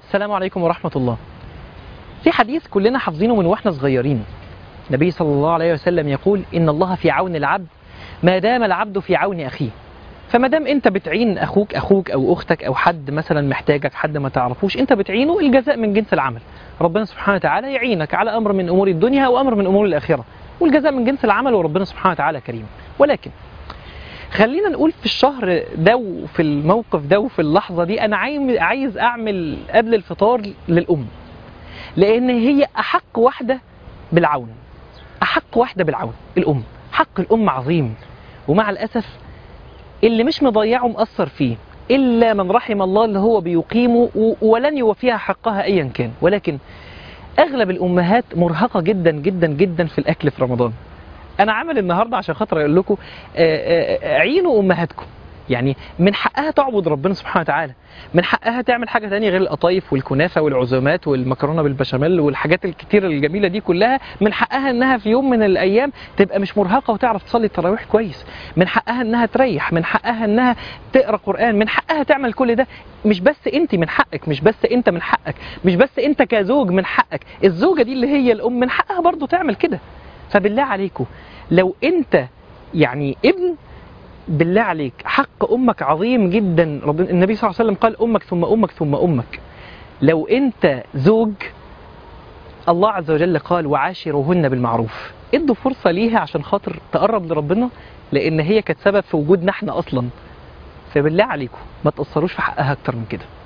السلام عليكم ورحمة الله في حديث كلنا حافظينه من واحنا صغيرين النبي صلى الله عليه وسلم يقول إن الله في عون العبد ما دام العبد في عون أخيه فما دام انت بتعين اخوك اخوك او اختك او حد مثلا محتاجك حد ما تعرفوش انت بتعينه الجزاء من جنس العمل ربنا سبحانه وتعالى يعينك على امر من امور الدنيا او امر من امور الاخره والجزاء من جنس العمل وربنا سبحانه وتعالى كريم ولكن خلينا نقول في الشهر ده وفي الموقف ده وفي اللحظه دي انا عايز عايز اعمل قبل الفطار للام لان هي احق واحده بالعون احق واحده بالعون الام حق الام عظيم ومع الاسف اللي مش مضيعه مأثر فيه إلا من رحم الله اللي هو بيقيمه و- ولن يوفيها حقها أيا كان ولكن أغلب الأمهات مرهقة جدا جدا جدا في الأكل في رمضان أنا عامل النهاردة عشان خاطر أقول لكم آه، آه، عينوا أمهاتكم يعني من حقها تعبد ربنا سبحانه وتعالى من حقها تعمل حاجة تانية غير القطايف والكنافة والعزومات والمكرونة بالبشاميل والحاجات الكتير الجميلة دي كلها من حقها انها في يوم من الايام تبقى مش مرهقة وتعرف تصلي التراويح كويس من حقها انها تريح من حقها انها تقرا قرآن من حقها تعمل كل ده مش بس انت من حقك مش بس انت من حقك مش بس انت كزوج من حقك الزوجة دي اللي هي الام من حقها برضو تعمل كده فبالله عليكم لو انت يعني ابن بالله عليك حق امك عظيم جدا ربنا النبي صلى الله عليه وسلم قال امك ثم امك ثم امك لو انت زوج الله عز وجل قال وعاشروهن بالمعروف ادوا فرصة ليها عشان خاطر تقرب لربنا لان هي كانت سبب في وجودنا احنا اصلا فبالله عليكم ما تأثروش في حقها اكتر من كده